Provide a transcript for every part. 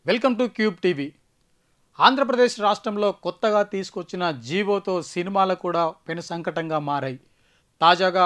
welcome to Cube TV Andhra Pradesh రాష్ట్రంలో కొత్తగా తీసుకొచ్చిన జీవోతో సినిమాలు కూడా పెను సంకటంగా మారాయి తాజాగా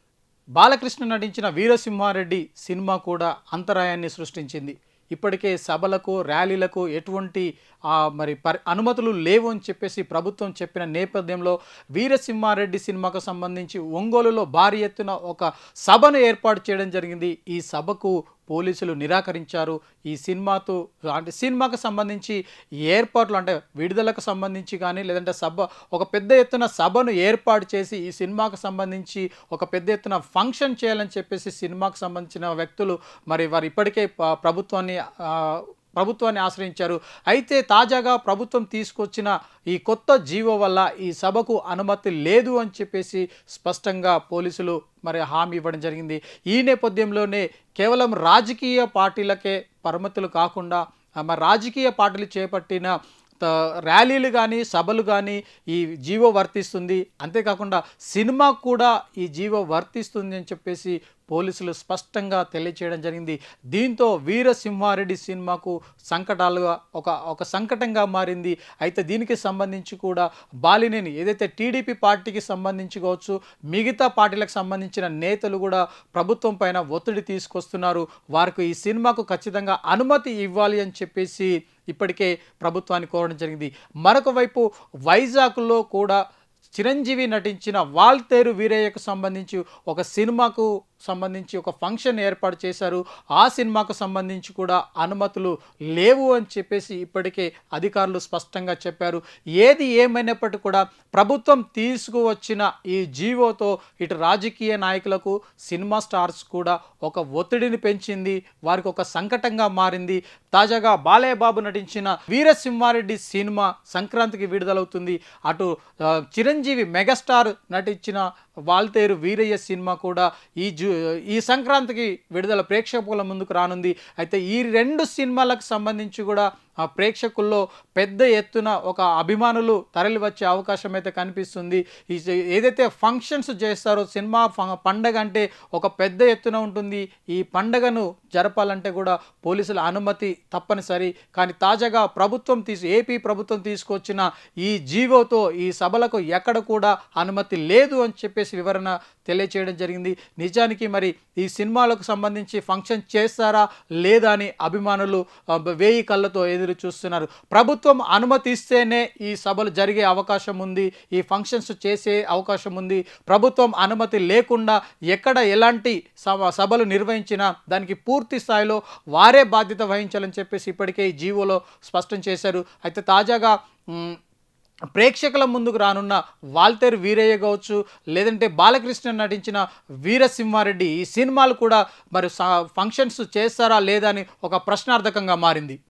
బాలకృష్ణ నటించిన వీరసింహారెడ్డి సినిమా కూడా అంతరాయాన్ని సృష్టించింది ఇప్పటికే సభలకు ర్యాలీలకు ఎటువంటి ఆ, మరి పరి అనుమతులు లేవు అని చెప్పేసి ప్రభుత్వం చెప్పిన నేపథ్యంలో వీరసింహారెడ్డి సినిమాకు సంబంధించి ఒంగోలులో భారీ ఎత్తున ఒక సభను ఏర్పాటు చేయడం జరిగింది ఈ సభకు పోలీసులు నిరాకరించారు ఈ సినిమాతో అంటే సినిమాకు సంబంధించి ఏర్పాట్లు అంటే విడుదలకు సంబంధించి కానీ లేదంటే సభ ఒక పెద్ద ఎత్తున సభను ఏర్పాటు చేసి ఈ సినిమాకు సంబంధించి ఒక పెద్ద ఎత్తున ఫంక్షన్ చేయాలని చెప్పేసి సినిమాకు సంబంధించిన వ్యక్తులు మరి వారు ఇప్పటికే ప- ప్రభుత్వాన్ని ఆ, ప్రభుత్వాన్ని ఆశ్రయించారు అయితే తాజాగా ప్రభుత్వం తీసుకొచ్చిన ఈ కొత్త జీవో వల్ల ఈ సభకు అనుమతి లేదు అని చెప్పేసి స్పష్టంగా పోలీసులు మరి హామీ ఇవ్వడం జరిగింది ఈ నేపథ్యంలోనే కేవలం రాజకీయ పార్టీలకే పరిమితులు కాకుండా ఆ, మరి రాజకీయ పార్టీలు చేపట్టిన త- ర్యాలీలు కానీ సభలు కానీ ఈ జీవో వర్తిస్తుంది అంతేకాకుండా సినిమా కూడా ఈ జీవో వర్తిస్తుంది అని చెప్పేసి పోలీసులు స్పష్టంగా తెలియచేయడం జరిగింది దీంతో వీరసింహారెడ్డి సినిమాకు సంకటాలుగా ఒక ఒక సంకటంగా మారింది అయితే దీనికి సంబంధించి కూడా బాలినేని ఏదైతే టీడీపీ పార్టీకి సంబంధించి కావచ్చు మిగతా పార్టీలకు సంబంధించిన నేతలు కూడా ప్రభుత్వం పైన ఒత్తిడి తీసుకొస్తున్నారు వారికి ఈ సినిమాకు ఖచ్చితంగా అనుమతి ఇవ్వాలి అని చెప్పేసి ఇప్పటికే ప్రభుత్వాన్ని కోరడం జరిగింది మరొక వైపు వైజాగ్లో కూడా చిరంజీవి నటించిన వాల్తేరు వీరయ్యకు సంబంధించి ఒక సినిమాకు సంబంధించి ఒక ఫంక్షన్ ఏర్పాటు చేశారు ఆ సినిమాకు సంబంధించి కూడా అనుమతులు లేవు అని చెప్పేసి ఇప్పటికే అధికారులు స్పష్టంగా చెప్పారు ఏది ఏమైనప్పటికీ కూడా ప్రభుత్వం తీసుకువచ్చిన ఈ జీవోతో ఇటు రాజకీయ నాయకులకు సినిమా స్టార్స్ కూడా ఒక ఒత్తిడిని పెంచింది వారికి ఒక సంకటంగా మారింది తాజాగా బాలయ్య బాబు నటించిన వీరసింహారెడ్డి సినిమా సంక్రాంతికి విడుదలవుతుంది అటు ఆ, చిరంజీవి మెగాస్టార్ నటించిన వాల్తేరు వీరయ్య సినిమా కూడా ఈ జూ ఈ సంక్రాంతికి విడుదల ప్రేక్షకుల ముందుకు రానుంది అయితే ఈ రెండు సినిమాలకు సంబంధించి కూడా ఆ ప్రేక్షకుల్లో పెద్ద ఎత్తున ఒక అభిమానులు తరలి వచ్చే అవకాశం అయితే కనిపిస్తుంది ఈ జ- ఏదైతే ఫంక్షన్స్ చేస్తారో సినిమా ఫ- పండగ అంటే ఒక పెద్ద ఎత్తున ఉంటుంది ఈ పండగను జరపాలంటే కూడా పోలీసుల అనుమతి తప్పనిసరి కానీ తాజాగా ప్రభుత్వం తీసు ఏపీ ప్రభుత్వం తీసుకొచ్చిన ఈ జీవోతో ఈ సభలకు ఎక్కడ కూడా అనుమతి లేదు అని చెప్పేసి వివరణ తెలియచేయడం జరిగింది నిజానికి మరి ఈ సినిమాలకు సంబంధించి ఫంక్షన్ చేస్తారా లేదా అని అభిమానులు ఆ, బ- వేయి కళ్ళతో ఎదురు చూస్తున్నారు ప్రభుత్వం అనుమతి ఇస్తేనే ఈ సభలు జరిగే అవకాశం ఉంది ఈ ఫంక్షన్స్ చేసే అవకాశం ఉంది ప్రభుత్వం అనుమతి లేకుండా ఎక్కడ ఎలాంటి సభ సభలు నిర్వహించినా దానికి పూర్తి స్థాయిలో వారే బాధ్యత వహించాలని చెప్పేసి ఇప్పటికే ఈ జీవోలో స్పష్టం చేశారు అయితే తాజాగా మ్, ప్రేక్షకుల ముందుకు రానున్న వాల్తేరు వీరయ్య కావచ్చు లేదంటే బాలకృష్ణ నటించిన వీరసింహారెడ్డి ఈ సినిమాలు కూడా మరి స- ఫంక్షన్స్ చేస్తారా లేదా అని ఒక ప్రశ్నార్థకంగా మారింది